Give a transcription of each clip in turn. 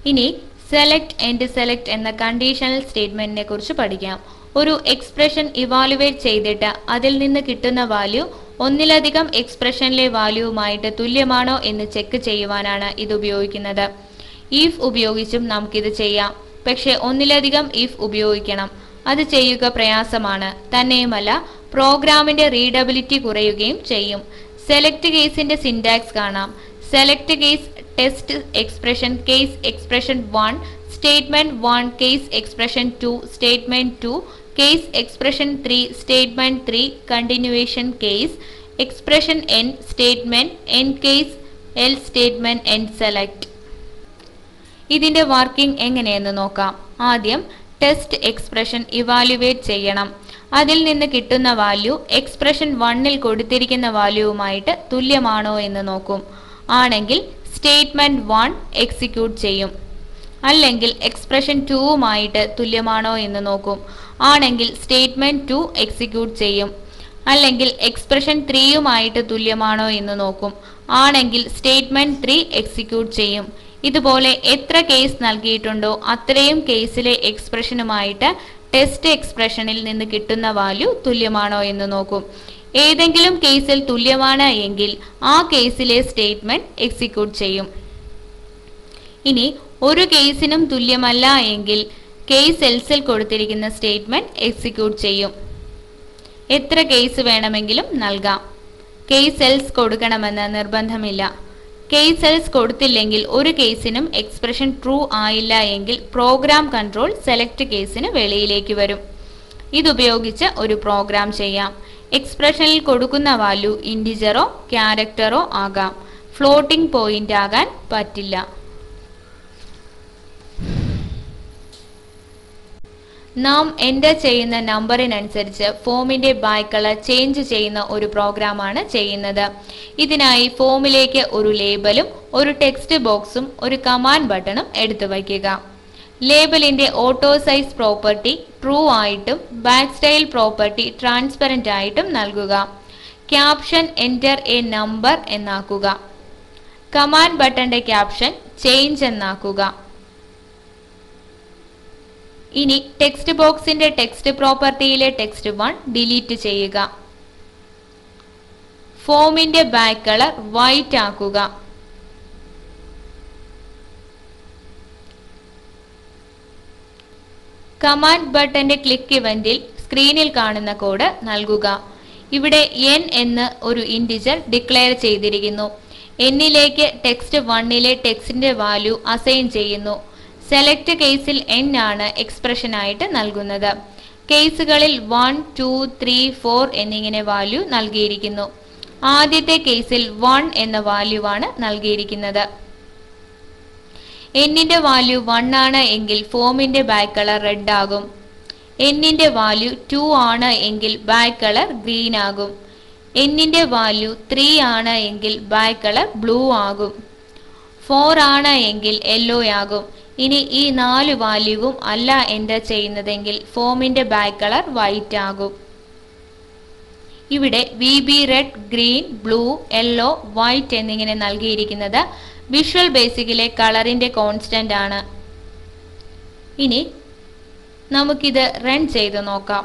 ഇനി select and select എന്ന conditional സ്റ്റേറ്റ്മെന്റിനെ കുറിച്ച് പഠിക്കാം ഒരു എക്സ്പ്രഷൻ ഇവാലുവേറ്റ് ചെയ്തിട്ട് അതിൽ നിന്ന് കിട്ടുന്ന വാല്യൂ ഒന്നിലധികം എക്സ്പ്രഷനിലെ വാല്യൂവുമായിട്ട് തുല്യമാണോ എന്ന് ചെക്ക് ചെയ്യുവാനാണ് ഇത് ഉപയോഗിക്കുന്നത് ഇഫ് ഉപയോഗിച്ചും നമുക്കിത് ചെയ്യാം പക്ഷെ ഒന്നിലധികം ഇഫ് ഉപയോഗിക്കണം അത് ചെയ്യുക പ്രയാസമാണ് തന്നെയുമല്ല പ്രോഗ്രാമിന്റെ റീഡബിലിറ്റി കുറയുകയും ചെയ്യും സെലക്ട് കേസിന്റെ സിൻടാക്സ് കാണാം select case test expression case expression one statement one case expression two statement two case expression three statement three continuation case expression N statement N case else statement N select ഇതിന്റെ working എങ്ങനെയെന്ന് നോക്കാം ആദ്യം test expression evaluate ചെയ്യണം അതിൽ നിന്ന് കിട്ടുന്ന value expression വണ്ണിൽ കൊടുത്തിരിക്കുന്ന വാല്യൂവുമായിട്ട് തുല്യമാണോ എന്ന് നോക്കും ആണെങ്കിൽ സ്റ്റേറ്റ്മെന്റ് വൺ എക്സിക്യൂട്ട് ചെയ്യും അല്ലെങ്കിൽ എക്സ്പ്രഷൻ ടുവുമായിട്ട് തുല്യമാണോ എന്ന് നോക്കും ആണെങ്കിൽ സ്റ്റേറ്റ്മെന്റ് ടു എക്സിക്യൂട്ട് ചെയ്യും അല്ലെങ്കിൽ എക്സ്പ്രഷൻ ത്രീയുമായിട്ട് തുല്യമാണോ എന്ന് നോക്കും ആണെങ്കിൽ സ്റ്റേറ്റ്മെന്റ് ത്രീ എക്സിക്യൂട്ട് ചെയ്യും ഇതുപോലെ എത്ര കേസ് നൽകിയിട്ടുണ്ടോ അത്രയും കേസിലെ എക്സ്പ്രഷനുമായിട്ട് ടെസ്റ്റ് എക്സ്പ്രഷനിൽ നിന്ന് കിട്ടുന്ന വാല്യൂ തുല്യമാണോ എന്ന് നോക്കും ഏതെങ്കിലും കേസിൽ തുല്യമാണ് എങ്കിൽ ആ കേസിലെ സ്റ്റേറ്റ്മെന്റ് എക്സിക്യൂട്ട് ചെയ്യും ഇനി ഒരു കേസിനും തുല്യമല്ല എങ്കിൽ കേസ് എൽസിൽ കൊടുത്തിരിക്കുന്ന സ്റ്റേറ്റ്മെന്റ് എക്സിക്യൂട്ട് ചെയ്യും എത്ര കേസ് വേണമെങ്കിലും നൽകാം കേസ് എൽസ് കൊടുക്കണമെന്ന് നിർബന്ധമില്ല കേസ് എൽസ് കൊടുത്തില്ലെങ്കിൽ ഒരു കേസിനും എക്സ്പ്രഷൻ ട്രൂ ആയില്ല എങ്കിൽ പ്രോഗ്രാം കൺട്രോൾ സെലക്ട് കേസിന് വെളിയിലേക്ക് വരും ഇതുപയോഗിച്ച് ഒരു പ്രോഗ്രാം ചെയ്യാം എക്സ്പ്രഷനിൽ കൊടുക്കുന്ന വാല്യൂ ഇൻഡിജറോ ക്യാരക്ടറോ ആകാം ഫ്ലോട്ടിംഗ് പോയിന്റ് ആകാൻ പറ്റില്ല നാം എൻ്റർ ചെയ്യുന്ന നമ്പറിനനുസരിച്ച് ഫോമിന്റെ ബാക്ക് കളർ ചേഞ്ച് ചെയ്യുന്ന ഒരു പ്രോഗ്രാമാണ് ചെയ്യുന്നത് ഇതിനായി ഫോമിലേക്ക് ഒരു ലേബലും ഒരു ടെക്സ്റ്റ് ബോക്സും ഒരു കമാൻഡ് ബട്ടണും എടുത്തു വയ്ക്കുക ലേബലിന്റെ ഓട്ടോ സൈസ് പ്രോപ്പർട്ടി ട്രൂ ആയിട്ടും ബാക്ക് സ്റ്റൈൽ പ്രോപ്പർട്ടി ട്രാൻസ്പെറന്റ് ആയിട്ടും നൽകുക ക്യാപ്ഷൻ എൻ്റർ എ നമ്പർ എന്നാക്കുക കമാൻഡ് ബട്ടന്റെ ക്യാപ്ഷൻ ചേഞ്ച് എന്നാക്കുക ഇനി ടെക്സ്റ്റ് ബോക്സിന്റെ ടെക്സ്റ്റ് പ്രോപ്പർട്ടിയിലെ ടെക്സ്റ്റ് വൺ ഡിലീറ്റ് ചെയ്യുക ഫോമിന്റെ ബാക്ക് കളർ വൈറ്റ് ആക്കുക കമാൻഡ് ബട്ടന്റെ ക്ലിക്ക് ഇവന്റിൽ സ്ക്രീനിൽ കാണുന്ന കോഡ് നൽകുക ഇവിടെ എൻ എന്ന് ഒരു ഇൻഡിജർ ഡിക്ലെയർ ചെയ്തിരിക്കുന്നു എന്നിലേക്ക് ടെക്സ്റ്റ് വണ്ണിലെ ടെക്സ്റ്റിന്റെ വാല്യൂ അസൈൻ ചെയ്യുന്നു സെലക്ട് കേസിൽ എൻ ആണ് എക്സ്പ്രഷൻ ആയിട്ട് നൽകുന്നത് കേസുകളിൽ വൺ ടു ത്രീ ഫോർ എന്നിങ്ങനെ വാല്യൂ നൽകിയിരിക്കുന്നു ആദ്യത്തെ കേസിൽ വൺ എന്ന വാല്യൂ ആണ് നൽകിയിരിക്കുന്നത് എന്നിന്റെ വാല്യൂ വൺ ആണ് എങ്കിൽ ഫോമിന്റെ ബാക്ക് കളർ റെഡ് ആകും എന്നിന്റെ വാല്യൂ ടു ആണ് എങ്കിൽ ബാക്ക് കളർ ഗ്രീൻ ആകും എന്നിന്റെ വാല്യൂ ത്രീ ആണ് എങ്കിൽ ബാക്ക് കളർ ബ്ലൂ ആകും ഫോർ ആണ് എങ്കിൽ യെല്ലോ ആകും ഇനി ഈ നാല് വാല്യൂവും അല്ല എൻ്റർ ചെയ്യുന്നതെങ്കിൽ ഫോമിന്റെ ബാക്ക് കളർ വൈറ്റ് ആകും ഇവിടെ V B red green blue yellow white എന്നിങ്ങനെ നൽകിയിരിക്കുന്നത് വിഷ്വൽ ബേസിക്കിലെ കളറിന്റെ കോൺസ്റ്റന്റ് ആണ് ഇനി നമുക്കിത് റൺ ചെയ്ത് നോക്കാം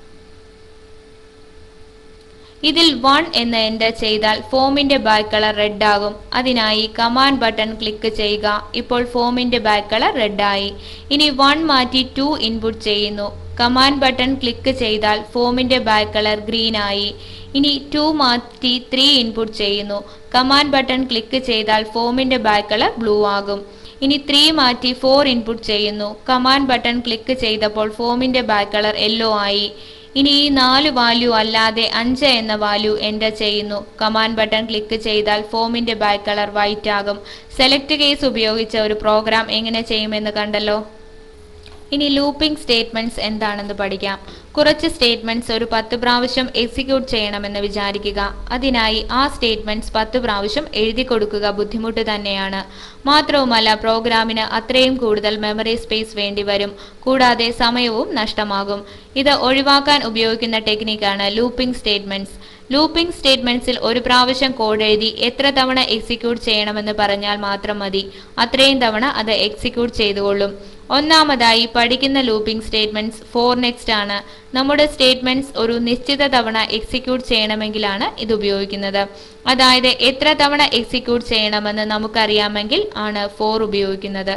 ഇതിൽ വൺ എന്ന് എൻ്റർ ചെയ്താൽ ഫോമിന്റെ ബാക്ക് കളർ റെഡ് ആകും അതിനായി കമാൻഡ് ബട്ടൺ ക്ലിക്ക് ചെയ്യുക ഇപ്പോൾ ഫോമിന്റെ ബാക്ക് കളർ റെഡ് ആയി ഇനി വൺ മാറ്റി ടു ഇൻപുട്ട് ചെയ്യുന്നു കമാൻഡ് ബട്ടൺ ക്ലിക്ക് ചെയ്താൽ ഫോമിന്റെ ബാക്ക് കളർ ഗ്രീൻ ആയി ഇനി ടു മാറ്റി ത്രീ ഇൻപുട്ട് ചെയ്യുന്നു കമാൻഡ് ബട്ടൺ ക്ലിക്ക് ചെയ്താൽ ഫോമിന്റെ ബാക്ക് കളർ ബ്ലൂ ആകും ഇനി ത്രീ മാറ്റി ഫോർ ഇൻപുട്ട് ചെയ്യുന്നു കമാൻഡ് ബട്ടൺ ക്ലിക്ക് ചെയ്തപ്പോൾ ഫോമിന്റെ ബാക്ക് കളർ യെല്ലോ ആയി ഇനി ഈ നാല് വാല്യൂ അല്ലാതെ അഞ്ച് എന്ന വാല്യൂ എൻ്റർ ചെയ്യുന്നു കമാൻഡ് ബട്ടൺ ക്ലിക്ക് ചെയ്താൽ ഫോമിന്റെ ബാക്ക് കളർ വൈറ്റ് ആകും സെലക്ട് കേസ് ഉപയോഗിച്ച ഒരു പ്രോഗ്രാം എങ്ങനെ ചെയ്യുമെന്ന് കണ്ടല്ലോ ഇനി ലൂപ്പിംഗ് സ്റ്റേറ്റ്മെന്റ്സ് എന്താണെന്ന് പഠിക്കാം കുറച്ച് സ്റ്റേറ്റ്മെന്റ്സ് ഒരു പത്ത് പ്രാവശ്യം എക്സിക്യൂട്ട് ചെയ്യണമെന്ന് വിചാരിക്കുക അതിനായി ആ സ്റ്റേറ്റ്മെന്റ്സ് പത്ത് പ്രാവശ്യം എഴുതി കൊടുക്കുക ബുദ്ധിമുട്ട് തന്നെയാണ് മാത്രവുമല്ല പ്രോഗ്രാമിന് അത്രയും കൂടുതൽ മെമ്മറി സ്പേസ് വേണ്ടിവരും കൂടാതെ സമയവും നഷ്ടമാകും ഇത് ഒഴിവാക്കാൻ ഉപയോഗിക്കുന്ന ടെക്നിക്കാണ് ലൂപ്പിംഗ് സ്റ്റേറ്റ്മെന്റ്സ് ലൂപ്പിംഗ് സ്റ്റേറ്റ്മെന്റ്സിൽ ഒരു പ്രാവശ്യം കോഡ് എഴുതി എത്ര തവണ എക്സിക്യൂട്ട് ചെയ്യണമെന്ന് പറഞ്ഞാൽ മാത്രം മതി അത്രയും തവണ അത് എക്സിക്യൂട്ട് ചെയ്തുകൊള്ളും ഒന്നാമതായി പഠിക്കുന്ന ലൂപ്പിംഗ് സ്റ്റേറ്റ്മെന്റ്സ് ഫോർ നെക്സ്റ്റ് ആണ് നമ്മുടെ സ്റ്റേറ്റ്മെന്റ്സ് ഒരു നിശ്ചിത തവണ എക്സിക്യൂട്ട് ചെയ്യണമെങ്കിലാണ് ഇത് ഉപയോഗിക്കുന്നത് അതായത് എത്ര തവണ എക്സിക്യൂട്ട് ചെയ്യണമെന്ന് നമുക്കറിയാമെങ്കിൽ ആണ് ഫോർ ഉപയോഗിക്കുന്നത്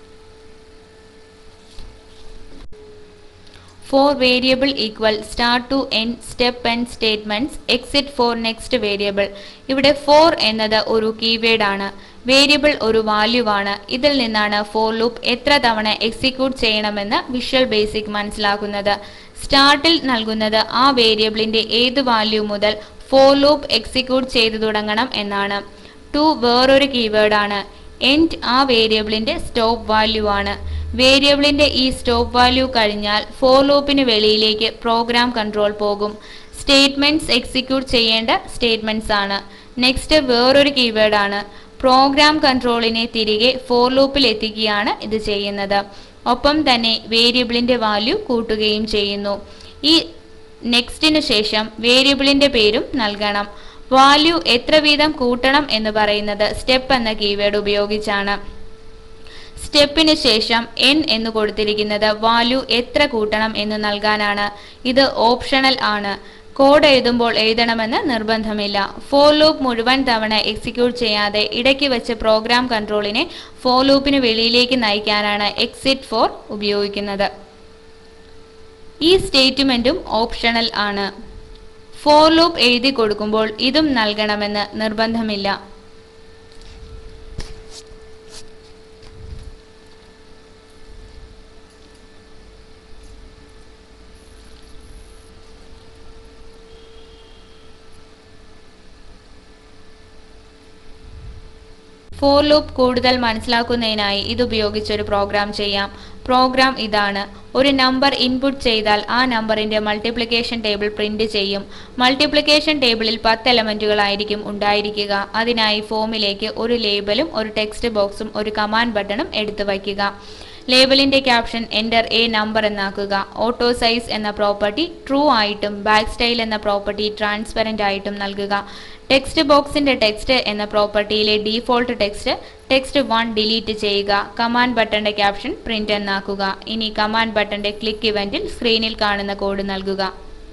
for variable equal start to N step and statements exit for next variable ഇവിടെ ഫോർ എന്നത് ഒരു കീവേഡ് ആണ് വേരിയബിൾ ഒരു വാല്യൂ ആണ് ഇതിൽ നിന്നാണ് ഫോർ ലൂപ്പ് എത്ര തവണ എക്സിക്യൂട്ട് ചെയ്യണമെന്ന് വിഷ്വൽ ബേസിക് മനസ്സിലാക്കുന്നത് സ്റ്റാർട്ടിൽ നൽകുന്നത് ആ വേരിയബിളിന്റെ ഏത് വാല്യൂ മുതൽ ഫോർ ലൂപ്പ് എക്സിക്യൂട്ട് ചെയ്തു തുടങ്ങണം എന്നാണ് ടു വേറൊരു കീവേഡ് ആണ് എൻഡ് ആ വേരിയബിളിന്റെ സ്റ്റോപ്പ് വാല്യൂ ആണ് വേരിയബിളിന്റെ ഈ സ്റ്റോപ്പ് വാല്യൂ കഴിഞ്ഞാൽ ഫോർ ലൂപ്പിന് വെളിയിലേക്ക് പ്രോഗ്രാം കൺട്രോൾ പോകും സ്റ്റേറ്റ്മെന്റ്സ് എക്സിക്യൂട്ട് ചെയ്യേണ്ട സ്റ്റേറ്റ്മെന്റ്സ് ആണ് നെക്സ്റ്റ് വേറൊരു കീവേഡ് ആണ് പ്രോഗ്രാം കൺട്രോളിനെ തിരികെ ഫോർ ലൂപ്പിൽ എത്തിക്കുകയാണ് ഇത് ചെയ്യുന്നത് ഒപ്പം തന്നെ വേരിയബിളിന്റെ വാല്യൂ കൂട്ടുകയും ചെയ്യുന്നു ഈ നെക്സ്റ്റിനു ശേഷം വേരിയബിളിന്റെ പേരും നൽകണം വാല്യൂ എത്ര വീതം കൂട്ടണം എന്ന് പറയുന്നത് സ്റ്റെപ്പ് എന്ന കീവേഡ് ഉപയോഗിച്ചാണ് സ്റ്റെപ്പിന് ശേഷം എൻ എന്ന് കൊടുത്തിരിക്കുന്നത് വാല്യൂ എത്ര കൂട്ടണം എന്ന് നൽകാനാണ് ഇത് ഓപ്ഷണൽ ആണ് കോഡ് എഴുതുമ്പോൾ എഴുതണമെന്ന് നിർബന്ധമില്ല ഫോർ ലൂപ്പ് മുഴുവൻ തവണ എക്സിക്യൂട്ട് ചെയ്യാതെ ഇടയ്ക്ക് വെച്ച് പ്രോഗ്രാം കൺട്രോളിനെ ഫോർ ലൂപ്പിന് വെളിയിലേക്ക് നയിക്കാനാണ് എക്സിറ്റ് ഫോർ ഉപയോഗിക്കുന്നത് ഈ സ്റ്റേറ്റ്മെന്റും ഓപ്ഷണൽ ആണ് ഫോർ ലൂപ്പ് എഴുതി കൊടുക്കുമ്പോൾ ഇതും നൽകണമെന്ന് നിർബന്ധമില്ല ഫോർ ലൂപ്പ് കൂടുതൽ മനസ്സിലാക്കുന്നതിനായി ഇത് ഉപയോഗിച്ച് ഒരു പ്രോഗ്രാം ചെയ്യാം പ്രോഗ്രാം ഇതാണ് ഒരു നമ്പർ ഇൻപുട്ട് ചെയ്താൽ ആ നമ്പറിന്റെ മൾട്ടിപ്ലിക്കേഷൻ ടേബിൾ പ്രിന്റ് ചെയ്യും മൾട്ടിപ്ലിക്കേഷൻ ടേബിളിൽ പത്ത് എലമെന്റുകളായിരിക്കും ഉണ്ടായിരിക്കുക അതിനായി ഫോമിലേക്ക് ഒരു ലേബലും ഒരു ടെക്സ്റ്റ് ബോക്സും ഒരു കമാൻഡ് ബട്ടണും എടുത്തു വയ്ക്കുക ലേബലിന്റെ ക്യാപ്ഷൻ എൻ്റർ എ നമ്പർ എന്നാക്കുക ഓട്ടോ സൈസ് എന്ന പ്രോപ്പർട്ടി ട്രൂ ആയിട്ടും ബാക്ക് സ്റ്റൈൽ എന്ന പ്രോപ്പർട്ടി ട്രാൻസ്പെറന്റ് ആയിട്ടും നൽകുക ടെക്സ്റ്റ് ബോക്സിന്റെ ടെക്സ്റ്റ് എന്ന പ്രോപ്പർട്ടിയിലെ default text text one delete ചെയ്യുക കമാൻഡ് ബട്ടന്റെ ക്യാപ്ഷൻ പ്രിന്റ് എന്നാക്കുക ഇനി കമാൻഡ് ബട്ടന്റെ ക്ലിക്ക് ഇവന്റിൽ സ്ക്രീനിൽ കാണുന്ന കോഡ് നൽകുക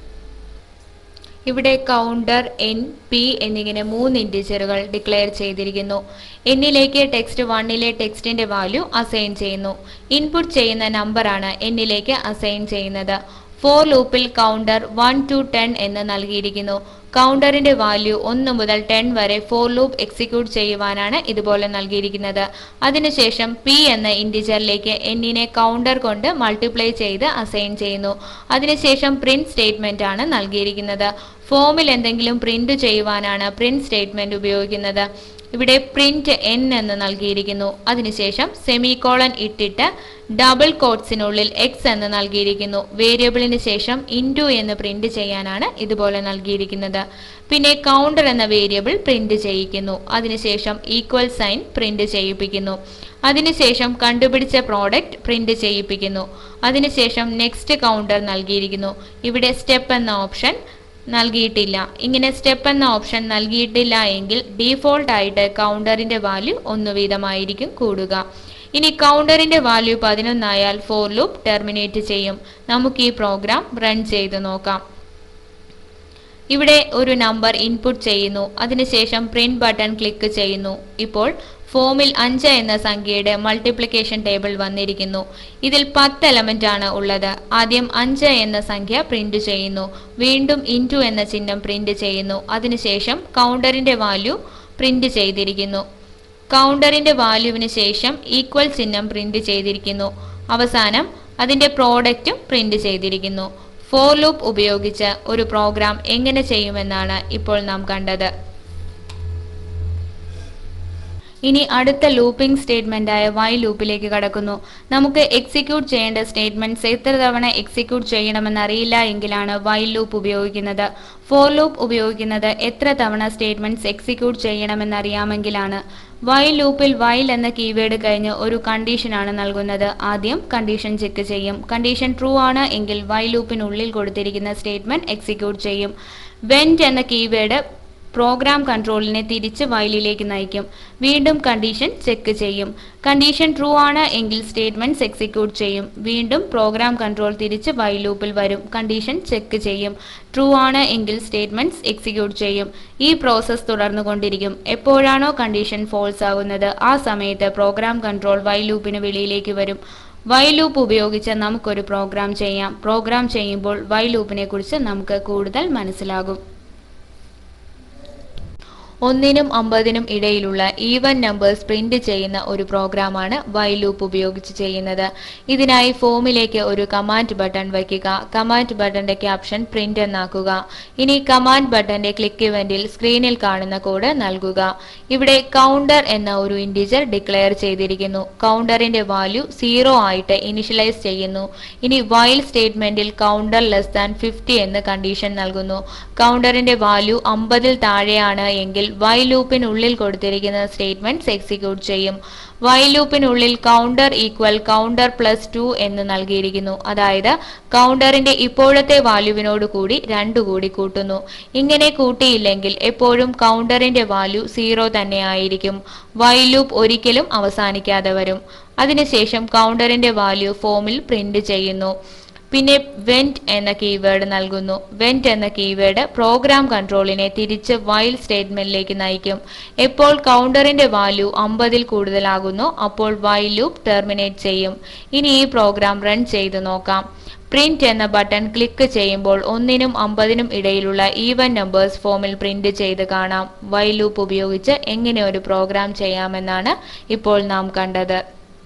ഇവിടെ കൗണ്ടർ എൻ പി എന്നിങ്ങനെ മൂന്ന് ഇൻഡിജറുകൾ ഡിക്ലെയർ ചെയ്തിരിക്കുന്നു എന്നിലേക്ക് ടെക്സ്റ്റ് വണ്ണിലെ ടെക്സ്റ്റിന്റെ വാല്യൂ അസൈൻ ചെയ്യുന്നു ഇൻപുട്ട് ചെയ്യുന്ന നമ്പറാണ് എന്നിലേക്ക് അസൈൻ ചെയ്യുന്നത് ഫോർ ലൂപ്പിൽ കൗണ്ടർ വൺ ടു ടെൻ എന്ന് നൽകിയിരിക്കുന്നു കൗണ്ടറിന്റെ വാല്യൂ ഒന്ന് മുതൽ ടെൻ വരെ ഫോർ ലൂപ്പ് എക്സിക്യൂട്ട് ചെയ്യുവാനാണ് ഇതുപോലെ നൽകിയിരിക്കുന്നത് അതിനുശേഷം പി എന്ന ഇൻഡിജറിലേക്ക് എന്നിനെ കൗണ്ടർ കൊണ്ട് മൾട്ടിപ്ലൈ ചെയ്ത് അസൈൻ ചെയ്യുന്നു അതിനുശേഷം പ്രിന്റ് സ്റ്റേറ്റ്മെന്റ് ആണ് നൽകിയിരിക്കുന്നത് ഫോമിൽ എന്തെങ്കിലും പ്രിന്റ് ചെയ്യുവാനാണ് പ്രിന്റ് സ്റ്റേറ്റ്മെന്റ് ഉപയോഗിക്കുന്നത് ഇവിടെ പ്രിന്റ് എൻ എന്ന് നൽകിയിരിക്കുന്നു അതിനുശേഷം സെമികോളൻ ഇട്ടിട്ട് ഡബിൾ കോട്ട്സിനുള്ളിൽ എക്സ് എന്ന് നൽകിയിരിക്കുന്നു വേരിയബിളിന് ശേഷം ഇൻറ്റു എന്ന് പ്രിന്റ് ചെയ്യാനാണ് ഇതുപോലെ നൽകിയിരിക്കുന്നത് പിന്നെ കൗണ്ടർ എന്ന വേരിയബിൾ പ്രിന്റ് ചെയ്യിക്കുന്നു അതിനുശേഷം ഈക്വൽ സൈൻ പ്രിന്റ് ചെയ്യിപ്പിക്കുന്നു അതിനുശേഷം കണ്ടുപിടിച്ച പ്രോഡക്റ്റ് പ്രിന്റ് ചെയ്യിപ്പിക്കുന്നു അതിനുശേഷം നെക്സ്റ്റ് കൗണ്ടർ നൽകിയിരിക്കുന്നു ഇവിടെ സ്റ്റെപ്പ് എന്ന ഓപ്ഷൻ നൽകിയിട്ടില്ല ഇങ്ങനെ സ്റ്റെപ്പ് എന്ന ഓപ്ഷൻ നൽകിയിട്ടില്ല എങ്കിൽ ഡീഫോൾട്ട് ആയിട്ട് കൗണ്ടറിന്റെ വാല്യൂ ഒന്ന് വീതമായിരിക്കും കൂടുക ഇനി കൗണ്ടറിന്റെ വാല്യൂ പതിനൊന്നായാൽ ഫോർ ലൂപ്പ് ടെർമിനേറ്റ് ചെയ്യും നമുക്ക് ഈ പ്രോഗ്രാം റൺ ചെയ്ത് നോക്കാം ഇവിടെ ഒരു നമ്പർ ഇൻപുട്ട് ചെയ്യുന്നു അതിനുശേഷം പ്രിന്റ് ബട്ടൺ ക്ലിക്ക് ചെയ്യുന്നു ഇപ്പോൾ ഫോമിൽ അഞ്ച് എന്ന സംഖ്യയുടെ മൾട്ടിപ്ലിക്കേഷൻ ടേബിൾ വന്നിരിക്കുന്നു ഇതിൽ പത്ത് എലമെന്റ് ആണ് ഉള്ളത് ആദ്യം അഞ്ച് എന്ന സംഖ്യ പ്രിന്റ് ചെയ്യുന്നു വീണ്ടും ഇൻറ്റു എന്ന ചിഹ്നം പ്രിന്റ് ചെയ്യുന്നു അതിനുശേഷം കൗണ്ടറിന്റെ വാല്യൂ പ്രിന്റ് ചെയ്തിരിക്കുന്നു കൗണ്ടറിന്റെ വാല്യൂവിന് ശേഷം ഈക്വൽ ചിഹ്നം പ്രിന്റ് ചെയ്തിരിക്കുന്നു അവസാനം അതിന്റെ പ്രോഡക്റ്റും പ്രിന്റ് ചെയ്തിരിക്കുന്നു ഫോർ ലൂപ്പ് ഉപയോഗിച്ച് ഒരു പ്രോഗ്രാം എങ്ങനെ ചെയ്യുമെന്നാണ് ഇപ്പോൾ നാം കണ്ടത് ഇനി അടുത്ത ലൂപ്പിംഗ് സ്റ്റേറ്റ്മെന്റ് ആയ വൈ ലൂപ്പിലേക്ക് കടക്കുന്നു നമുക്ക് എക്സിക്യൂട്ട് ചെയ്യേണ്ട സ്റ്റേറ്റ്മെന്റ്സ് എത്ര തവണ എക്സിക്യൂട്ട് ചെയ്യണമെന്ന് അറിയില്ല എങ്കിലാണ് വൈ ലൂപ്പ് ഉപയോഗിക്കുന്നത് ഫോർ ലൂപ്പ് ഉപയോഗിക്കുന്നത് എത്ര തവണ സ്റ്റേറ്റ്മെന്റ്സ് എക്സിക്യൂട്ട് ചെയ്യണമെന്ന് അറിയാമെങ്കിലാണ് വൈ ലൂപ്പിൽ വൈൽ എന്ന കീവേഡ് കഴിഞ്ഞ് ഒരു കണ്ടീഷനാണ് നൽകുന്നത് ആദ്യം കണ്ടീഷൻ ചെക്ക് ചെയ്യും കണ്ടീഷൻ ട്രൂ ആണ് എങ്കിൽ വൈ ലൂപ്പിനുള്ളിൽ കൊടുത്തിരിക്കുന്ന സ്റ്റേറ്റ്മെന്റ് എക്സിക്യൂട്ട് ചെയ്യും വെന്റ് എന്ന കീവേഡ് പ്രോഗ്രാം കൺട്രോളിനെ തിരിച്ച് വയലിലേക്ക് നയിക്കും വീണ്ടും കണ്ടീഷൻ ചെക്ക് ചെയ്യും കണ്ടീഷൻ ട്രൂ ആണ് എങ്കിൽ സ്റ്റേറ്റ്മെന്റ്സ് എക്സിക്യൂട്ട് ചെയ്യും വീണ്ടും പ്രോഗ്രാം കൺട്രോൾ തിരിച്ച് വൈൽ ലൂപ്പിൽ വരും കണ്ടീഷൻ ചെക്ക് ചെയ്യും ട്രൂ ആണ് എങ്കിൽ സ്റ്റേറ്റ്മെന്റ്സ് എക്സിക്യൂട്ട് ചെയ്യും ഈ പ്രോസസ്സ് തുടർന്നുകൊണ്ടിരിക്കും എപ്പോഴാണോ കണ്ടീഷൻ ഫോൾസ് ആകുന്നത് ആ സമയത്ത് പ്രോഗ്രാം കൺട്രോൾ വൈൽ ലൂപ്പിന് വെളിയിലേക്ക് വരും വൈൽ ലൂപ്പ് ഉപയോഗിച്ച് നമുക്കൊരു പ്രോഗ്രാം ചെയ്യാം പ്രോഗ്രാം ചെയ്യുമ്പോൾ വൈൽ ലൂപ്പിനെ കുറിച്ച് നമുക്ക് കൂടുതൽ മനസ്സിലാകും ഒന്നിനും അമ്പതിനും ഇടയിലുള്ള ഈവൻ നമ്പേഴ്സ് പ്രിന്റ് ചെയ്യുന്ന ഒരു പ്രോഗ്രാമാണ് വൈൽ ലൂപ്പ് ഉപയോഗിച്ച് ചെയ്യുന്നത് ഇതിനായി ഫോമിലേക്ക് ഒരു കമാൻഡ് ബട്ടൺ വയ്ക്കുക കമാൻഡ് ബട്ടന്റെ ക്യാപ്ഷൻ പ്രിന്റ് എന്നാക്കുക ഇനി കമാൻഡ് ബട്ടന്റെ ക്ലിക്ക് ഇവന്റിൽ സ്ക്രീനിൽ കാണുന്ന കോഡ് നൽകുക ഇവിടെ കൗണ്ടർ എന്ന ഒരു ഇൻഡിജർ ഡിക്ലെയർ ചെയ്തിരിക്കുന്നു കൗണ്ടറിന്റെ വാല്യൂ സീറോ ആയിട്ട് ഇനിഷ്യലൈസ് ചെയ്യുന്നു ഇനി വൈൽ സ്റ്റേറ്റ്മെന്റിൽ കൗണ്ടർ ലെസ് ദാൻ ഫിഫ്റ്റി എന്ന് കണ്ടീഷൻ നൽകുന്നു കൗണ്ടറിന്റെ വാല്യൂ അമ്പതിൽ താഴെയാണ് എങ്കിൽ വൈ ലൂപ്പിനുള്ളിൽ കൊടുത്തിരിക്കുന്ന സ്റ്റേറ്റ്മെന്റ്സ് എക്സിക്യൂട്ട് ചെയ്യും വൈ ലൂപ്പിനുള്ളിൽ counter equal counter plus two എന്ന് നൽകിയിരിക്കുന്നു അതായത് കൗണ്ടറിന്റെ ഇപ്പോഴത്തെ വാല്യൂവിനോട് കൂടി രണ്ടു കൂടി കൂട്ടുന്നു ഇങ്ങനെ കൂട്ടിയില്ലെങ്കിൽ എപ്പോഴും കൗണ്ടറിന്റെ വാല്യൂ സീറോ തന്നെ ആയിരിക്കും വൈ ലൂപ്പ് ഒരിക്കലും അവസാനിക്കാതെ വരും അതിനുശേഷം കൗണ്ടറിന്റെ വാല്യൂ ഫോമിൽ പ്രിന്റ് ചെയ്യുന്നു പിന്നെ വെന്റ് എന്ന കീവേഡ് നൽകുന്നു വെന്റ് എന്ന കീവേഡ് പ്രോഗ്രാം കൺട്രോളിനെ തിരിച്ച് വൈൽ സ്റ്റേറ്റ്മെന്റിലേക്ക് നയിക്കും എപ്പോൾ കൗണ്ടറിന്റെ വാല്യൂ അമ്പതിൽ കൂടുതലാകുന്നു അപ്പോൾ വൈൽ ലൂപ്പ് ടെർമിനേറ്റ് ചെയ്യും ഇനി ഈ പ്രോഗ്രാം റൺ ചെയ്ത് നോക്കാം പ്രിന്റ് എന്ന ബട്ടൺ ക്ലിക്ക് ചെയ്യുമ്പോൾ ഒന്നിനും അമ്പതിനും ഇടയിലുള്ള ഈവൻ നമ്പേഴ്സ് ഫോമിൽ പ്രിന്റ് ചെയ്ത് കാണാം വൈൽ ലൂപ്പ് ഉപയോഗിച്ച് എങ്ങനെ ഒരു പ്രോഗ്രാം ചെയ്യാമെന്നാണ് ഇപ്പോൾ നാം കണ്ടത്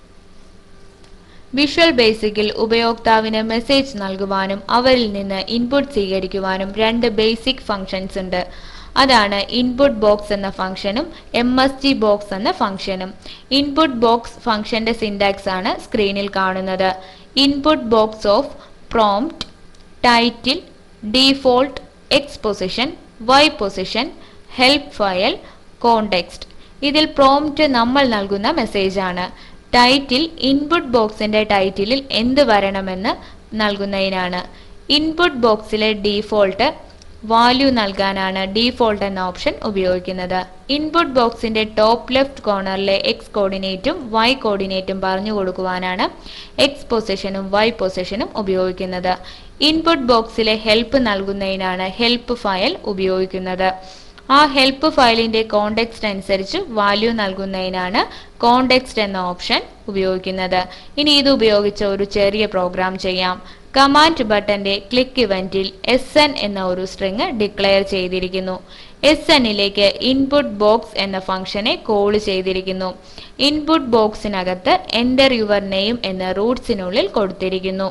വിഷ്വൽ ബേസിക്കിൽ ഉപയോക്താവിന് മെസ്സേജ് നൽകുവാനും അവരിൽ നിന്ന് ഇൻപുട്ട് സ്വീകരിക്കുവാനും രണ്ട് ബേസിക് ഫങ്ഷൻസ് ഉണ്ട് അതാണ് ഇൻപുട്ട് ബോക്സ് എന്ന ഫംഗ്ഷനും എം എസ് ജി ബോക്സ് എന്ന ഫംഗ്ഷനും ഇൻപുട്ട് ബോക്സ് ഫംഗ്ഷന്റെ സിൻടാക്സ് ആണ് സ്ക്രീനിൽ കാണുന്നത് input box of prompt title default X position Y position help file context ഇതിൽ പ്രോംപ്റ്റ് നമ്മൾ നൽകുന്ന മെസ്സേജ് ആണ് ടൈറ്റിൽ ഇൻപുട്ട് ബോക്സിന്റെ ടൈറ്റിലിൽ എന്ത് വരണമെന്ന് നൽകുന്നതിനാണ് ഇൻപുട്ട് ബോക്സിലെ ഡീഫോൾട്ട് വാല്യൂ നൽകാനാണ് ഡീഫോൾട്ട് എന്ന ഓപ്ഷൻ ഉപയോഗിക്കുന്നത് ഇൻപുട്ട് ബോക്സിന്റെ ടോപ്പ് ലെഫ്റ്റ് കോർണറിലെ എക്സ് കോർഡിനേറ്റും വൈ കോർഡിനേറ്റും പറഞ്ഞു കൊടുക്കുവാനാണ് എക്സ് പൊസിഷനും വൈ പൊസിഷനും ഉപയോഗിക്കുന്നത് ഇൻപുട്ട് ബോക്സിലെ ഹെൽപ്പ് നൽകുന്നതിനാണ് ഹെൽപ്പ് ഫയൽ ഉപയോഗിക്കുന്നത് ആ ഹെൽപ്പ് ഫയലിന്റെ കോണ്ടെക്സ്റ്റ് അനുസരിച്ച് വാല്യൂ നൽകുന്നതിനാണ് കോണ്ടെക്സ്റ്റ് എന്ന ഓപ്ഷൻ ഉപയോഗിക്കുന്നത് ഇനി ഇത് ഉപയോഗിച്ച് ഒരു ചെറിയ പ്രോഗ്രാം ചെയ്യാം കമാൻഡ് ബട്ടന്റെ ക്ലിക്ക് ഇവന്റിൽ എസ് എൻ എന്ന ഒരു സ്ട്രിങ് ഡിക്ലെയർ ചെയ്തിരിക്കുന്നു എസ് എന്നിലേക്ക് ഇൻപുട്ട് ബോക്സ് എന്ന ഫംഗ്ഷനെ കോൾ ചെയ്തിരിക്കുന്നു ഇൻപുട്ട് ബോക്സിനകത്ത് എൻ്റർ യുവർ നെയിം എന്ന റൂട്ട്സിനുള്ളിൽ കൊടുത്തിരിക്കുന്നു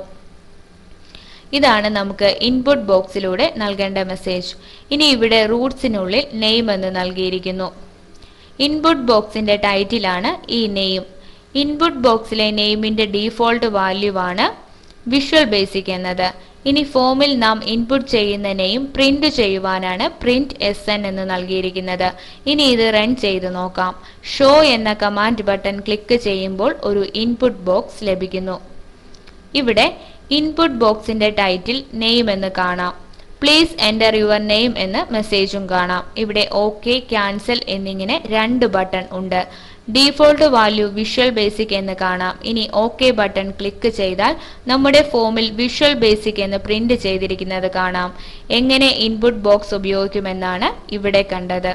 ഇതാണ് നമുക്ക് ഇൻപുട്ട് ബോക്സിലൂടെ നൽകേണ്ട മെസ്സേജ് ഇനി ഇവിടെ റൂട്ട്സിനുള്ളിൽ നെയിം എന്ന് നൽകിയിരിക്കുന്നു ഇൻപുട്ട് ബോക്സിന്റെ ടൈറ്റിലാണ് ഈ നെയിം ഇൻപുട്ട് ബോക്സിലെ നെയിമിന്റെ ഡീഫോൾട്ട് വാല്യൂ ആണ് വിഷ്വൽ ബേസിക് എന്നത് ഇനി ഫോമിൽ നാം ഇൻപുട്ട് ചെയ്യുന്ന നെയിം പ്രിന്റ് ചെയ്യുവാനാണ് പ്രിന്റ് എസ് എൻ എന്ന് നൽകിയിരിക്കുന്നത് ഇനി ഇത് റൺ ചെയ്ത് നോക്കാം ഷോ എന്ന കമാൻഡ് ബട്ടൺ ക്ലിക്ക് ചെയ്യുമ്പോൾ ഒരു ഇൻപുട്ട് ബോക്സ് ലഭിക്കുന്നു ഇവിടെ ഇൻപുട്ട് ബോക്സിന്റെ ടൈറ്റിൽ നെയിം എന്ന് കാണാം പ്ലീസ് എൻ്റർ യുവർ നെയിം എന്ന് മെസ്സേജും കാണാം ഇവിടെ ഓക്കെ ക്യാൻസൽ എന്നിങ്ങനെ രണ്ട് ബട്ടൺ ഉണ്ട് ഡീഫോൾട്ട് വാല്യൂ വിഷ്വൽ ബേസിക് എന്ന് കാണാം ഇനി ഓക്കെ ബട്ടൺ ക്ലിക്ക് ചെയ്താൽ നമ്മുടെ ഫോമിൽ വിഷ്വൽ ബേസിക് എന്ന് പ്രിന്റ് ചെയ്തിരിക്കുന്നത് കാണാം എങ്ങനെ ഇൻപുട്ട് ബോക്സ് ഉപയോഗിക്കുമെന്നാണ് ഇവിടെ കണ്ടത്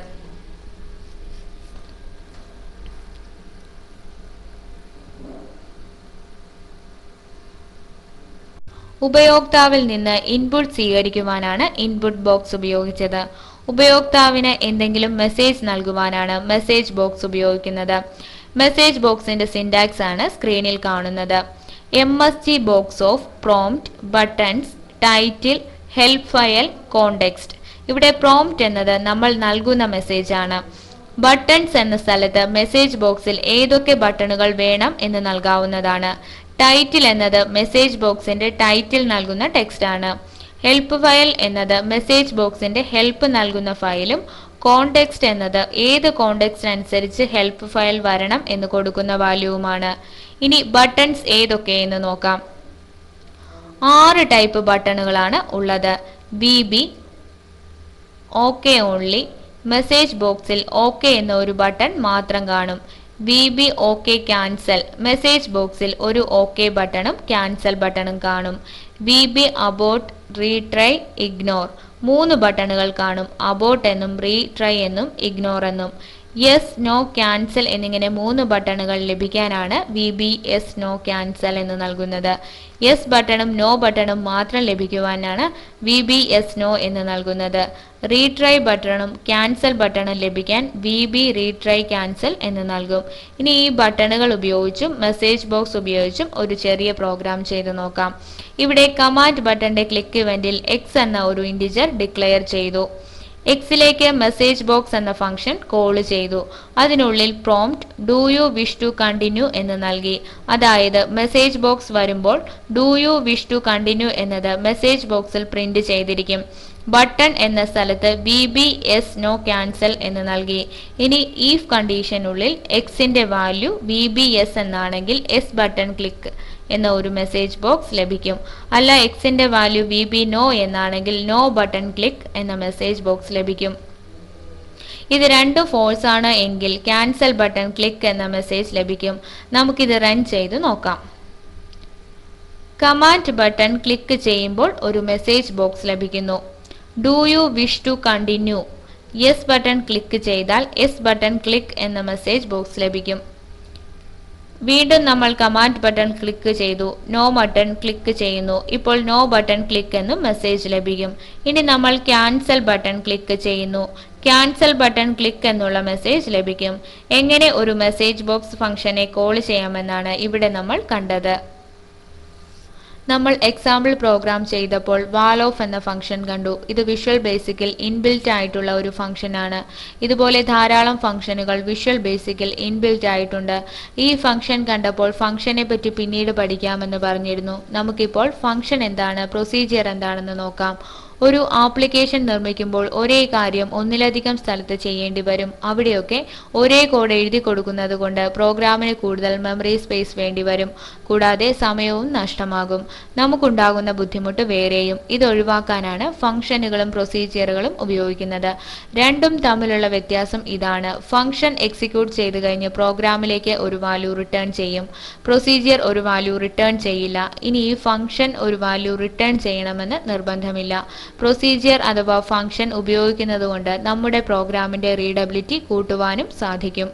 ഉപയോക്താവിൽ നിന്ന് ഇൻപുട്ട് സ്വീകരിക്കുവാനാണ് ഇൻപുട്ട് ബോക്സ് ഉപയോഗിച്ചത് ഉപയോക്താവിന് എന്തെങ്കിലും മെസ്സേജ് നൽകുവാനാണ് മെസ്സേജ് ബോക്സ് ഉപയോഗിക്കുന്നത് മെസ്സേജ് ബോക്സിന്റെ സിൻടാക്സ് ആണ് സ്ക്രീനിൽ കാണുന്നത് M S G box of prompt buttons title help file context ഇവിടെ പ്രോംപ്റ്റ് എന്നത് നമ്മൾ നൽകുന്ന മെസ്സേജ് ആണ് ബട്ടൺസ് എന്ന സ്ഥലത്ത് മെസ്സേജ് ബോക്സിൽ ഏതൊക്കെ ബട്ടണുകൾ വേണം എന്ന് നൽകാവുന്നതാണ് ടൈറ്റിൽ എന്നത് മെസ്സേജ് ബോക്സിന്റെ ടൈറ്റിൽ നൽകുന്ന ടെക്സ്റ്റ് ആണ് ഹെൽപ്പ് ഫയൽ എന്നത് മെസ്സേജ് ബോക്സിന്റെ ഹെൽപ്പ് നൽകുന്ന ഫയലും കോണ്ടെക്സ്റ്റ് എന്നത് ഏത് കോണ്ടെക്സ്റ്റ് അനുസരിച്ച് ഹെൽപ്പ് ഫയൽ വരണം എന്ന് കൊടുക്കുന്ന വാല്യൂവുമാണ് ഇനി ബട്ടൺസ് ഏതൊക്കെ എന്ന് നോക്കാം ആറ് ടൈപ്പ് ബട്ടണുകളാണ് ഉള്ളത് B B okay only message ബോക്സിൽ ഓക്കെ എന്ന ഒരു ബട്ടൺ മാത്രം കാണും B B okay cancel message ബോക്സിൽ ഒരു ഓക്കെ ബട്ടണും ക്യാൻസൽ ബട്ടണും കാണും B B abort retry ignore മൂന്ന് ബട്ടണുകൾ കാണും അബോട്ട് എന്നും റീട്രൈ എന്നും ഇഗ്നോർ എന്നും യെസ് നോ ക്യാൻസൽ എന്നിങ്ങനെ മൂന്ന് ബട്ടണുകൾ ലഭിക്കാനാണ് V B yes no cancel എന്ന് നൽകുന്നത് യെസ് ബട്ടണും നോ ബട്ടണും മാത്രം ലഭിക്കുവാനാണ് വി ബി എസ് നോ എന്ന് നൽകുന്നത് റീട്രൈ ബട്ടണും ക്യാൻസൽ ബട്ടണും ലഭിക്കാൻ വി ബി റീട്രൈ ക്യാൻസൽ എന്ന് നൽകും ഇനി ഈ ബട്ടണുകൾ ഉപയോഗിച്ചും മെസ്സേജ് ബോക്സ് ഉപയോഗിച്ചും ഒരു ചെറിയ പ്രോഗ്രാം ചെയ്തു നോക്കാം ഇവിടെ കമാൻഡ് ബട്ടന്റെ ക്ലിക്ക് ഇവന്റിൽ എക്സ് എന്ന ഒരു ഇൻഡിജർ ഡിക്ലെയർ ചെയ്തു എക്സിലേക്ക് മെസ്സേജ് ബോക്സ് എന്ന ഫംഗ്ഷൻ കോൾ ചെയ്തു അതിനുള്ളിൽ prompt do you wish to continue എന്ന് നൽകി അതായത് മെസ്സേജ് ബോക്സ് വരുമ്പോൾ do you wish to continue എന്നത് മെസ്സേജ് ബോക്സിൽ പ്രിന്റ് ചെയ്തിരിക്കും ബട്ടൺ എന്ന സ്ഥലത്ത് B B yes no cancel എന്ന് നൽകി ഇനി ഈഫ് കണ്ടീഷനുള്ളിൽ എക്സിന്റെ വാല്യൂ ബി ബി എസ് എന്നാണെങ്കിൽ എസ് ബട്ടൺ ക്ലിക്ക് എന്ന ഒരു മെസ്സേജ് ബോക്സ് ലഭിക്കും അല്ല എക്സിന്റെ വാല്യൂ വി ബി നോ എന്നാണെങ്കിൽ നോ ബട്ടൺ ക്ലിക്ക് എന്ന മെസ്സേജ് ബോക്സ് ലഭിക്കും ഇത് രണ്ടും ഫോൾസ് ആണ് എങ്കിൽ ക്യാൻസൽ ബട്ടൺ ക്ലിക്ക് എന്ന മെസ്സേജ് ലഭിക്കും നമുക്കിത് റൺ ചെയ്ത് നോക്കാം കമാൻഡ് ബട്ടൺ ക്ലിക്ക് ചെയ്യുമ്പോൾ ഒരു മെസ്സേജ് ബോക്സ് ലഭിക്കുന്നു do you wish to continue yes button click ചെയ്താൽ യെസ് ബട്ടൺ ക്ലിക്ക് എന്ന മെസ്സേജ് ബോക്സ് ലഭിക്കും വീണ്ടും നമ്മൾ കമാൻഡ് ബട്ടൺ ക്ലിക്ക് ചെയ്തു നോ ബട്ടൺ ക്ലിക്ക് ചെയ്യുന്നു ഇപ്പോൾ നോ ബട്ടൺ ക്ലിക്ക് എന്നും മെസ്സേജ് ലഭിക്കും ഇനി നമ്മൾ ക്യാൻസൽ ബട്ടൺ ക്ലിക്ക് ചെയ്യുന്നു ക്യാൻസൽ ബട്ടൺ ക്ലിക്ക് എന്നുള്ള മെസ്സേജ് ലഭിക്കും എങ്ങനെ ഒരു മെസ്സേജ് ബോക്സ് ഫംഗ്ഷനെ കോൾ ചെയ്യാമെന്നാണ് ഇവിടെ നമ്മൾ കണ്ടത് നമ്മൾ എക്സാമ്പിൾ പ്രോഗ്രാം ചെയ്തപ്പോൾ വാൽ ഓഫ് എന്ന ഫംഗ്ഷൻ കണ്ടു ഇത് വിഷ്വൽ ബേസിക്കിൽ ഇൻബിൽറ്റ് ആയിട്ടുള്ള ഒരു ഫംഗ്ഷനാണ് ഇതുപോലെ ധാരാളം ഫംഗ്ഷനുകൾ വിഷ്വൽ ബേസിക്കിൽ ഇൻബിൽറ്റ് ആയിട്ടുണ്ട് ഈ ഫംഗ്ഷൻ കണ്ടപ്പോൾ ഫംഗ്ഷനെ പറ്റി പിന്നീട് പഠിക്കാമെന്ന് പറഞ്ഞിരുന്നു നമുക്കിപ്പോൾ ഫംഗ്ഷൻ എന്താണ് പ്രൊസീജിയർ എന്താണെന്ന് നോക്കാം ഒരു ആപ്ലിക്കേഷൻ നിർമ്മിക്കുമ്പോൾ ഒരേ കാര്യം ഒന്നിലധികം സ്ഥലത്ത് ചെയ്യേണ്ടി വരും അവിടെയൊക്കെ ഒരേ കോഡ് എഴുതി കൊടുക്കുന്നത് കൊണ്ട് പ്രോഗ്രാമിന് കൂടുതൽ മെമ്മറി സ്പേസ് വേണ്ടി വരും കൂടാതെ സമയവും നഷ്ടമാകും നമുക്കുണ്ടാകുന്ന ബുദ്ധിമുട്ട് വേറെയും ഇത് ഒഴിവാക്കാനാണ് ഫംഗ്ഷനുകളും പ്രൊസീജിയറുകളും ഉപയോഗിക്കുന്നത് രണ്ടും തമ്മിലുള്ള വ്യത്യാസം ഇതാണ് ഫംഗ്ഷൻ എക്സിക്യൂട്ട് ചെയ്ത് കഴിഞ്ഞ് പ്രോഗ്രാമിലേക്ക് ഒരു വാല്യൂ റിട്ടേൺ ചെയ്യും പ്രൊസീജിയർ ഒരു വാല്യൂ റിട്ടേൺ ചെയ്യില്ല ഇനി ഈ ഫംഗ്ഷൻ ഒരു വാല്യൂ റിട്ടേൺ ചെയ്യണമെന്ന് നിർബന്ധമില്ല പ്രൊസീജിയർ അഥവാ ഫംഗ്ഷൻ ഉപയോഗിക്കുന്നതുകൊണ്ട് നമ്മുടെ പ്രോഗ്രാമിന്റെ റീഡബിലിറ്റി കൂട്ടുവാനും സാധിക്കും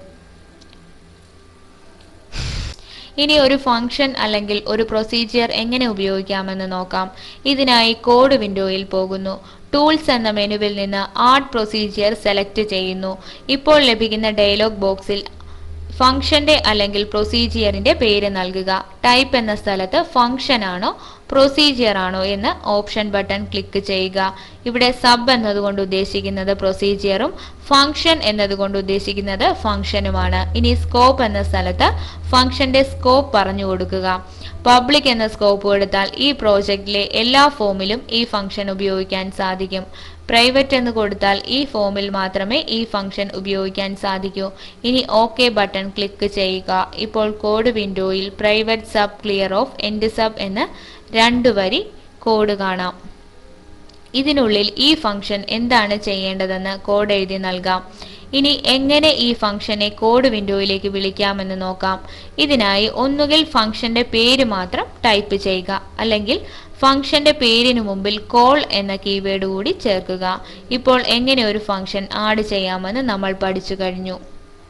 ഇനി ഒരു ഫംഗ്ഷൻ അല്ലെങ്കിൽ ഒരു പ്രൊസീജിയർ എങ്ങനെ ഉപയോഗിക്കാമെന്ന് നോക്കാം ഇതിനായി കോഡ് വിൻഡോയിൽ പോകുന്നു ടൂൾസ് എന്ന മെനുവിൽ നിന്ന് ആഡ് പ്രൊസീജിയർ സെലക്ട് ചെയ്യുന്നു ഇപ്പോൾ ലഭിക്കുന്ന ഡയലോഗ് ബോക്സിൽ ഫംഗ്ഷന്റെ അല്ലെങ്കിൽ പ്രൊസീജിയറിന്റെ പേര് നൽകുക ടൈപ്പ് എന്ന സ്ഥലത്ത് ഫംഗ്ഷൻ ആണോ പ്രൊസീജിയർ ആണോ എന്ന് ഓപ്ഷൻ ബട്ടൺ ക്ലിക്ക് ചെയ്യുക ഇവിടെ സബ് എന്നതുകൊണ്ട് ഉദ്ദേശിക്കുന്നത് പ്രൊസീജിയറും ഫംഗ്ഷൻ എന്നതുകൊണ്ട് ഉദ്ദേശിക്കുന്നത് ഫംഗ്ഷനുമാണ് ഇനി സ്കോപ്പ് എന്ന സ്ഥലത്ത് ഫംഗ്ഷന്റെ സ്കോപ്പ് പറഞ്ഞു കൊടുക്കുക പബ്ലിക് എന്ന സ്കോപ്പ് കൊടുത്താൽ ഈ പ്രോജക്റ്റിലെ എല്ലാ ഫോമിലും ഈ ഫംഗ്ഷൻ ഉപയോഗിക്കാൻ സാധിക്കും പ്രൈവറ്റ് എന്ന് കൊടുത്താൽ ഈ ഫോമിൽ മാത്രമേ ഈ ഫംഗ്ഷൻ ഉപയോഗിക്കാൻ സാധിക്കൂ ഇനി ഓക്കെ ബട്ടൺ ക്ലിക്ക് ചെയ്യുക ഇപ്പോൾ കോഡ് വിൻഡോയിൽ private sub clear of end sub എന്ന് രണ്ട് വരി കോഡ് കാണാം ഇതിനുള്ളിൽ ഈ ഫംഗ്ഷൻ എന്താണ് ചെയ്യേണ്ടതെന്ന് കോഡ് എഴുതി നൽകാം ഇനി എങ്ങനെ ഈ ഫംഗ്ഷനെ കോഡ് വിൻഡോയിലേക്ക് വിളിക്കാമെന്ന് നോക്കാം ഇതിനായി ഒന്നുകിൽ ഫംഗ്ഷന്റെ പേര് മാത്രം ടൈപ്പ് ചെയ്യുക അല്ലെങ്കിൽ ഫംഗ്ഷന്റെ പേരിന് മുമ്പിൽ കോൾ എന്ന കീവേഡ് കൂടി ചേർക്കുക ഇപ്പോൾ എങ്ങനെ ഒരു ഫംഗ്ഷൻ ആഡ് ചെയ്യാമെന്ന് നമ്മൾ പഠിച്ചു കഴിഞ്ഞു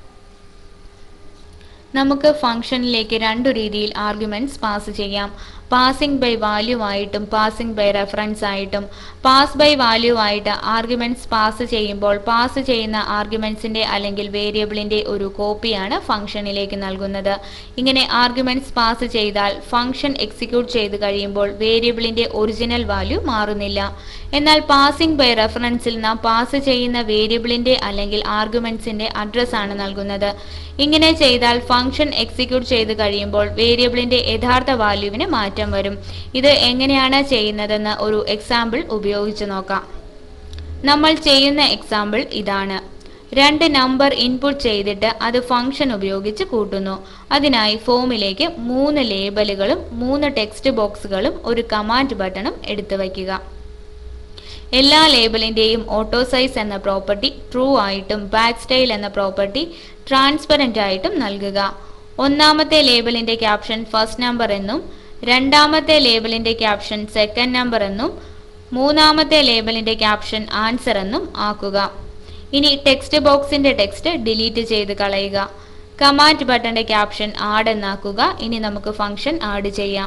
നമുക്ക് ഫംഗ്ഷനിലേക്ക് രണ്ടു രീതിയിൽ ആർഗ്യുമെന്റ്സ് പാസ് ചെയ്യാം പാസിംഗ് ബൈ വാല്യൂ ആയിട്ടും പാസിംഗ് ബൈ റെഫറൻസ് ആയിട്ടും പാസ് ബൈ വാല്യൂ ആയിട്ട് ആർഗ്യുമെന്റ്സ് പാസ് ചെയ്യുമ്പോൾ പാസ് ചെയ്യുന്ന ആർഗ്യുമെന്റ്സിന്റെ അല്ലെങ്കിൽ വേരിയബിളിന്റെ ഒരു കോപ്പിയാണ് ഫംഗ്ഷനിലേക്ക് നൽകുന്നത് ഇങ്ങനെ ആർഗ്യുമെന്റ്സ് പാസ് ചെയ്താൽ ഫംഗ്ഷൻ എക്സിക്യൂട്ട് ചെയ്ത് കഴിയുമ്പോൾ വേരിയബിളിന്റെ ഒറിജിനൽ വാല്യൂ മാറുന്നില്ല എന്നാൽ പാസിംഗ് ബൈ റെഫറൻസിൽ നാം പാസ് ചെയ്യുന്ന വേരിയബിളിന്റെ അല്ലെങ്കിൽ ആർഗ്യുമെന്റ്സിന്റെ അഡ്രസ് ആണ് നൽകുന്നത് ഇങ്ങനെ ചെയ്താൽ ഫംഗ്ഷൻ എക്സിക്യൂട്ട് ചെയ്ത് കഴിയുമ്പോൾ വേരിയബിളിന്റെ യഥാർത്ഥ വാല്യൂവിന് മാറ്റം വരും ഇത് എങ്ങനെയാണ് ചെയ്യുന്നതെന്ന് ഒരു എക്സാമ്പിൾ ഉപയോഗിച്ച് നോക്കാം നമ്മൾ ചെയ്യുന്ന എക്സാമ്പിൾ ഇതാണ് രണ്ട് നമ്പർ ഇൻപുട്ട് ചെയ്തിട്ട് അത് ഫംഗ്ഷൻ ഉപയോഗിച്ച് കൂട്ടുന്നു അതിനായി ഫോമിലേക്ക് മൂന്ന് ലേബലുകളും മൂന്ന് ടെക്സ്റ്റ് ബോക്സുകളും ഒരു കമാൻഡ് ബട്ടണും എടുത്തു വയ്ക്കുക എല്ലാ ലേബലിന്റെയും ഓട്ടോ സൈസ് എന്ന പ്രോപ്പർട്ടി ട്രൂ ആയിട്ടും ബാക്ക് സ്റ്റൈൽ എന്ന പ്രോപ്പർട്ടി ട്രാൻസ്പെറന്റ് ആയിട്ടും നൽകുക ഒന്നാമത്തെ ലേബലിന്റെ ക്യാപ്ഷൻ ഫസ്റ്റ് നമ്പർ എന്നും രണ്ടാമത്തെ ലേബലിന്റെ ക്യാപ്ഷൻ സെക്കൻഡ് നമ്പർ എന്നും മൂന്നാമത്തെ ലേബലിന്റെ ക്യാപ്ഷൻ ആൻസർ എന്നും ആക്കുക ഇനി ടെക്സ്റ്റ് ബോക്സിന്റെ ടെക്സ്റ്റ് ഡിലീറ്റ് ചെയ്ത് കളയുക കമാൻഡ് ബട്ടന്റെ ക്യാപ്ഷൻ ആഡ് എന്നാക്കുക ഇനി നമുക്ക് ഫംഗ്ഷൻ ആഡ് ചെയ്യാം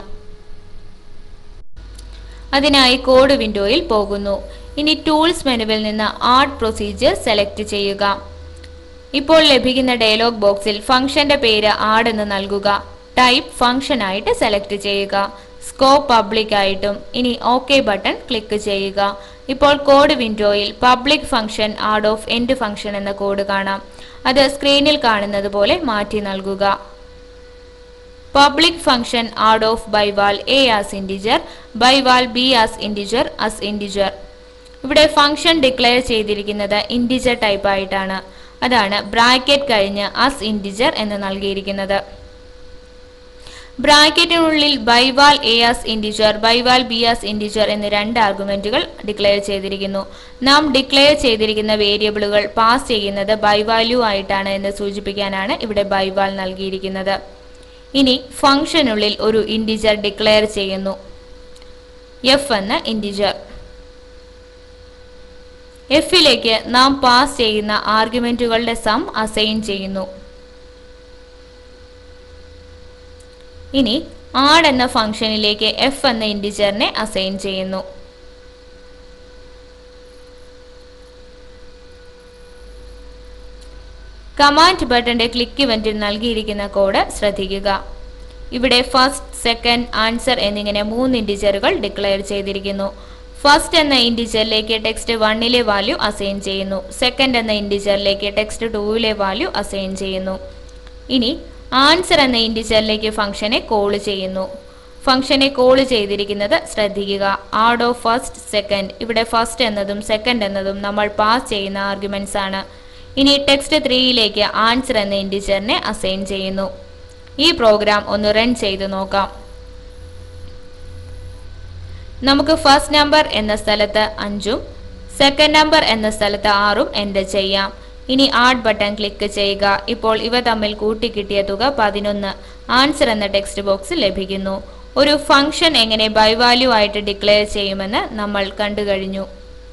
അതിനായി കോഡ് വിൻഡോയിൽ പോകുന്നു ഇനി ടൂൾസ് മെനുവിൽ നിന്ന് ആഡ് പ്രൊസീജിയർ സെലക്ട് ചെയ്യുക ഇപ്പോൾ ലഭിക്കുന്ന ഡയലോഗ് ബോക്സിൽ ഫംഗ്ഷന്റെ പേര് ആഡ് എന്ന് നൽകുക ടൈപ്പ് ഫംഗ്ഷൻ ആയിട്ട് സെലക്ട് ചെയ്യുക സ്കോപ്പ് പബ്ലിക് ആയിട്ടും ഇനി ഓക്കെ ബട്ടൺ ക്ലിക്ക് ചെയ്യുക ഇപ്പോൾ കോഡ് വിൻഡോയിൽ public function add of end function എന്ന കോഡ് കാണാം അത് സ്ക്രീനിൽ കാണുന്നത് പോലെ മാറ്റി നൽകുക public function add of by val A as integer by val B as integer as integer ഇവിടെ ഫംഗ്ഷൻ ഡിക്ലെയർ ചെയ്തിരിക്കുന്നത് ഇൻഡിജർ ടൈപ്പ് ആയിട്ടാണ് അതാണ് ബ്രാക്കറ്റ് കഴിഞ്ഞ് അസ് ഇൻഡിജർ എന്ന് നൽകിയിരിക്കുന്നത് ബ്രാക്കറ്റിനുള്ളിൽ by val A as integer by val B as integer എന്നീ രണ്ട് ആർഗ്യുമെന്റുകൾ ഡിക്ലെയർ ചെയ്തിരിക്കുന്നു നാം ഡിക്ലെയർ ചെയ്തിരിക്കുന്ന വേരിയബിളുകൾ പാസ് ചെയ്യുന്നത് ബൈവാല്യൂ ആയിട്ടാണ് എന്ന് സൂചിപ്പിക്കാനാണ് ഇവിടെ ബൈവാൽ നൽകിയിരിക്കുന്നത് ഇനി ഫംഗ്ഷനുള്ളിൽ ഒരു ഇൻഡിജർ ഡിക്ലെയർ ചെയ്യുന്നു എഫ് എന്ന ഇൻഡിജർ എഫിലേക്ക് നാം പാസ് ചെയ്യുന്ന ആർഗ്യുമെന്റുകളുടെ സം അസൈൻ ചെയ്യുന്നു ഇനി ആഡ് എന്ന ഫംഗ്ഷനിലേക്ക് എഫ് എന്ന ഇൻഡിജറിനെ അസൈൻ ചെയ്യുന്നു കമാൻഡ് ബട്ടന്റെ ക്ലിക്ക് ഇവന്റിൽ നൽകിയിരിക്കുന്ന കോഡ് ശ്രദ്ധിക്കുക ഇവിടെ ഫസ്റ്റ് സെക്കൻഡ് ആൻസർ എന്നിങ്ങനെ മൂന്ന് ഇൻഡിജറുകൾ ഡിക്ലെയർ ചെയ്തിരിക്കുന്നു ഫസ്റ്റ് എന്ന ഇൻഡിജറിലേക്ക് ടെക്സ്റ്റ് വണ്ണിലെ വാല്യൂ അസൈൻ ചെയ്യുന്നു സെക്കൻഡ് എന്ന ഇൻഡിജറിലേക്ക് ടെക്സ്റ്റ് ടൂവിലെ വാല്യൂ അസൈൻ ചെയ്യുന്നു ഇനി ആൻസർ എന്ന ഇൻഡിജറിലേക്ക് ഫംഗ്ഷനെ കോൾ ചെയ്യുന്നു ഫംഗ്ഷനെ കോൾ ചെയ്തിരിക്കുന്നത് ശ്രദ്ധിക്കുക ആഡ് ഓഫ് ഫസ്റ്റ് സെക്കൻഡ് ഇവിടെ ഫസ്റ്റ് എന്നതും സെക്കൻഡ് എന്നതും നമ്മൾ പാസ് ചെയ്യുന്ന ആർഗ്യുമെന്റ്സ് ആണ് ഇനി ടെക്സ്റ്റ് ത്രീയിലേക്ക് ആൻസർ എന്ന ഇൻഡിജറിനെ അസൈൻ ചെയ്യുന്നു ഈ പ്രോഗ്രാം ഒന്ന് റൺ ചെയ്ത് നോക്കാം നമുക്ക് ഫസ്റ്റ് നമ്പർ എന്ന സ്ഥലത്ത് അഞ്ചും സെക്കൻഡ് നമ്പർ എന്ന സ്ഥലത്ത് ആറും എൻ്റർ ചെയ്യാം ഇനി ആഡ് ബട്ടൺ ക്ലിക്ക് ചെയ്യുക ഇപ്പോൾ ഇവ തമ്മിൽ കൂട്ടിക്കിട്ടിയ തുക പതിനൊന്ന് ആൻസർ എന്ന ടെക്സ്റ്റ് ബോക്സ് ലഭിക്കുന്നു ഒരു ഫംഗ്ഷൻ എങ്ങനെ ബൈ വാല്യൂ ആയിട്ട് ഡിക്ലെയർ ചെയ്യുമെന്ന് നമ്മൾ കണ്ടു കഴിഞ്ഞു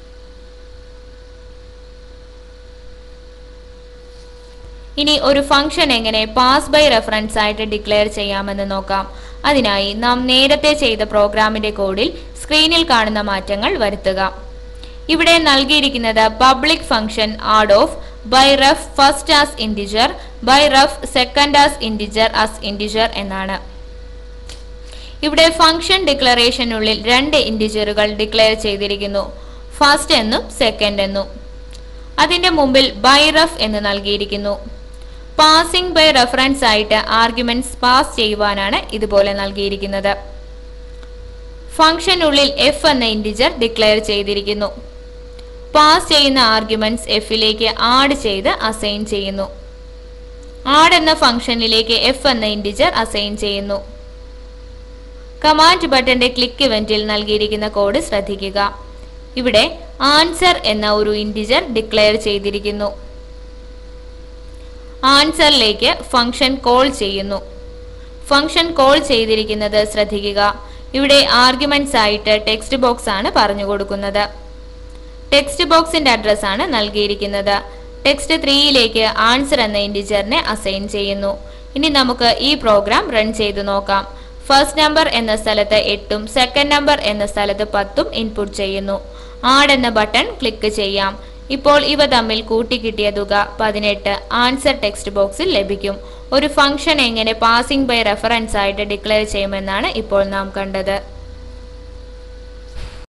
ഇനി ഒരു ഫംഗ്ഷൻ എങ്ങനെ പാസ് ബൈ റെഫറൻസ് ആയിട്ട് ഡിക്ലെയർ ചെയ്യാമെന്ന് നോക്കാം അതിനായി നാം നേരത്തെ ചെയ്ത പ്രോഗ്രാമിന്റെ കോഡിൽ സ്ക്രീനിൽ കാണുന്ന മാറ്റങ്ങൾ വരുത്തുക ഇവിടെ നൽകിയിരിക്കുന്നത് public function add of by ref first as integer by ref second as integer as integer എന്നാണ് ഇവിടെ ഫംഗ്ഷൻ ഡിക്ലറേഷനുള്ളിൽ രണ്ട് ഇൻഡിജറുകൾ ഡിക്ലെയർ ചെയ്തിരിക്കുന്നു ഫസ്റ്റ് എന്നും സെക്കൻഡ് എന്നും അതിന്റെ മുമ്പിൽ ബൈ റഫ് എന്ന് നൽകിയിരിക്കുന്നു പാസിംഗ് ബൈ റെഫറൻസ് ആയിട്ട് ആർഗ്യുമെന്റ്സ് പാസ് ചെയ്യുവാനാണ് ഇതുപോലെ നൽകിയിരിക്കുന്നത് ഫംഗ്ഷനുള്ളിൽ എഫ് എന്ന ഇൻഡിജർ ഡിക്ലെയർ ചെയ്തിരിക്കുന്നു പാസ് ചെയ്യുന്ന ആർഗ്യുമെന്റ്സ് എഫിലേക്ക് ആഡ് ചെയ്ത് അസൈൻ ചെയ്യുന്നു ആഡ് എന്ന ഫംഗ്ഷനിലേക്ക് എഫ് എന്ന ഇൻഡിജർ അസൈൻ ചെയ്യുന്നു കമാൻഡ് ബട്ടന്റെ ക്ലിക്ക് ഇവന്റിൽ നൽകിയിരിക്കുന്ന കോഡ് ശ്രദ്ധിക്കുക ഇവിടെ ആൻസർ എന്ന ഒരു ഇൻഡിജർ ഡിക്ലെയർ ചെയ്തിരിക്കുന്നു ആൻസറിലേക്ക് ഫംഗ്ഷൻ കോൾ ചെയ്യുന്നു ഫംഗ്ഷൻ കോൾ ചെയ്തിരിക്കുന്നത് ശ്രദ്ധിക്കുക ഇവിടെ ആർഗ്യുമെന്റ്സ് ആയിട്ട് ടെക്സ്റ്റ് ബോക്സ് ആണ് പറഞ്ഞു കൊടുക്കുന്നത് ടെക്സ്റ്റ് ബോക്സിന്റെ അഡ്രസ് ആണ് നൽകിയിരിക്കുന്നത് ടെക്സ്റ്റ് ത്രീയിലേക്ക് ആൻസർ എന്ന ഇൻഡിജറിനെ അസൈൻ ചെയ്യുന്നു ഇനി നമുക്ക് ഈ പ്രോഗ്രാം റൺ ചെയ്തു നോക്കാം ഫസ്റ്റ് നമ്പർ എന്ന സ്ഥലത്ത് എട്ടും സെക്കൻഡ് നമ്പർ എന്ന സ്ഥലത്ത് പത്തും ഇൻപുട്ട് ചെയ്യുന്നു ആഡ് എന്ന ബട്ടൺ ക്ലിക്ക് ചെയ്യാം ഇപ്പോൾ ഇവ തമ്മിൽ കൂട്ടിക്കിട്ടിയ തുക പതിനെട്ട് ആൻസർ ടെക്സ്റ്റ് ബോക്സിൽ ലഭിക്കും ഒരു ഫംഗ്ഷൻ എങ്ങനെ പാസിംഗ് ബൈ റെഫറൻസ് ആയിട്ട് ഡിക്ലെയർ ചെയ്യുമെന്നാണ് ഇപ്പോൾ നാം കണ്ടത്